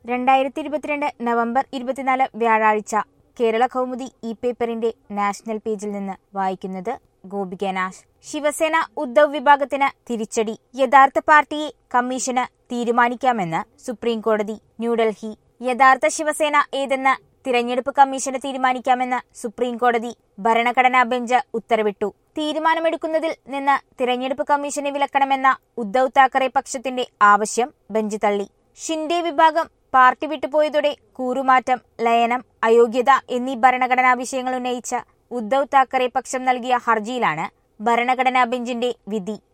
രണ്ടായിരത്തി ഇരുപത്തിരണ്ട് നവംബർ ഇരുപത്തിനാല് വ്യാഴാഴ്ച കേരള കൗമുദി ഇ പേപ്പറിന്റെ നാഷണൽ പേജിൽ നിന്ന് വായിക്കുന്നത് ഗോപിക നാശ് ശിവസേന ഉദ്ധവ് വിഭാഗത്തിന് തിരിച്ചടി യഥാർത്ഥ പാർട്ടിയെ കമ്മീഷന് തീരുമാനിക്കാമെന്ന് സുപ്രീം കോടതി ന്യൂഡൽഹി യഥാർത്ഥ ശിവസേന ഏതെന്ന് തിരഞ്ഞെടുപ്പ് കമ്മീഷന് തീരുമാനിക്കാമെന്ന് സുപ്രീം കോടതി ഭരണഘടനാ ബെഞ്ച് ഉത്തരവിട്ടു തീരുമാനമെടുക്കുന്നതിൽ നിന്ന് തിരഞ്ഞെടുപ്പ് കമ്മീഷനെ വിലക്കണമെന്ന ഉദ്ധവ് താക്കറെ പക്ഷത്തിന്റെ ആവശ്യം ബെഞ്ച് തള്ളി ഷിൻഡെ വിഭാഗം പാർട്ടി വിട്ടുപോയതോടെ കൂറുമാറ്റം ലയനം അയോഗ്യത എന്നീ ഭരണഘടനാ വിഷയങ്ങൾ ഉന്നയിച്ച ഉദ്ധവ് താക്കറെ പക്ഷം നൽകിയ ഹർജിയിലാണ് ഭരണഘടനാ ബെഞ്ചിന്റെ വിധി